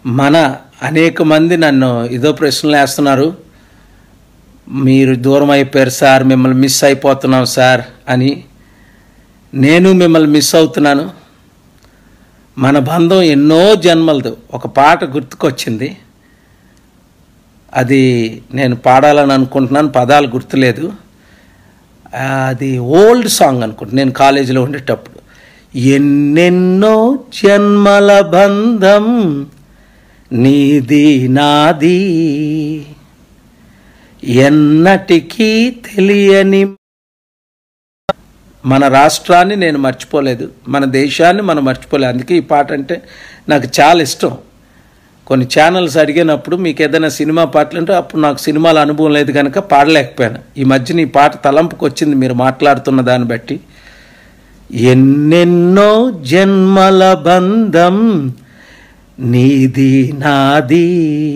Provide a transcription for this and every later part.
మన అనేక మంది నన్ను ఇదో ప్రశ్నలు వేస్తున్నారు మీరు దూరం అయిపోయారు సార్ మిమ్మల్ని మిస్ అయిపోతున్నాం సార్ అని నేను మిమ్మల్ని మిస్ అవుతున్నాను మన బంధం ఎన్నో జన్మలదు ఒక పాట గుర్తుకొచ్చింది అది నేను పాడాలని అనుకుంటున్నాను పదాలు గుర్తులేదు అది ఓల్డ్ సాంగ్ అనుకుంటా నేను కాలేజీలో ఉండేటప్పుడు ఎన్నెన్నో జన్మల బంధం నీది నాది ఎన్నటికీ తెలియని మన రాష్ట్రాన్ని నేను మర్చిపోలేదు మన దేశాన్ని మనం మర్చిపోలేదు అందుకే ఈ పాట అంటే నాకు చాలా ఇష్టం కొన్ని ఛానల్స్ అడిగినప్పుడు మీకు ఏదైనా సినిమా పాటలు అంటే అప్పుడు నాకు సినిమాల అనుభవం లేదు కనుక పాడలేకపోయాను ఈ మధ్యన ఈ పాట తలంపుకు వచ్చింది మీరు మాట్లాడుతున్న దాన్ని బట్టి ఎన్నెన్నో జన్మల బంధం నీది నాది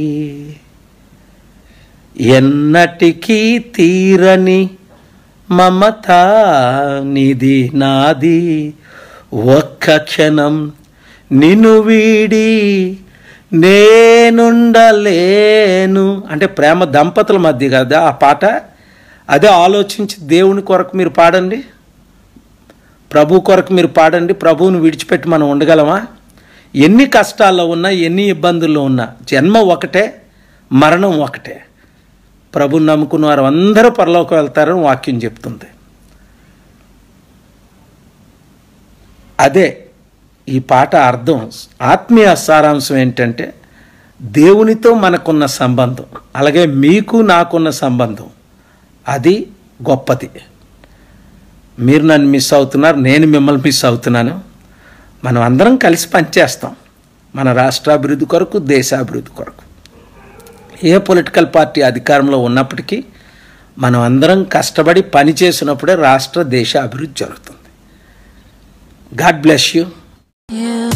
ఎన్నటికీ తీరని మమత నిధి నాది ఒక్క క్షణం నిన్ను వీడి నేనుండలేను అంటే ప్రేమ దంపతుల మధ్య కదా ఆ పాట అదే ఆలోచించి దేవుని కొరకు మీరు పాడండి ప్రభు కొరకు మీరు పాడండి ప్రభువుని విడిచిపెట్టి మనం ఉండగలమా ఎన్ని కష్టాల్లో ఉన్నా ఎన్ని ఇబ్బందుల్లో ఉన్నా జన్మ ఒకటే మరణం ఒకటే ప్రభుని నమ్ముకున్న వారు అందరూ పరలోకి వెళ్తారని వాక్యం చెప్తుంది అదే ఈ పాట అర్థం ఆత్మీయ సారాంశం ఏంటంటే దేవునితో మనకున్న సంబంధం అలాగే మీకు నాకున్న సంబంధం అది గొప్పది మీరు నన్ను మిస్ అవుతున్నారు నేను మిమ్మల్ని మిస్ అవుతున్నాను మనం అందరం కలిసి పనిచేస్తాం మన రాష్ట్రాభివృద్ధి కొరకు దేశాభివృద్ధి కొరకు ఏ పొలిటికల్ పార్టీ అధికారంలో ఉన్నప్పటికీ మనం అందరం కష్టపడి పని చేసినప్పుడే రాష్ట్ర దేశ అభివృద్ధి జరుగుతుంది గాడ్ బ్లెస్ యూ You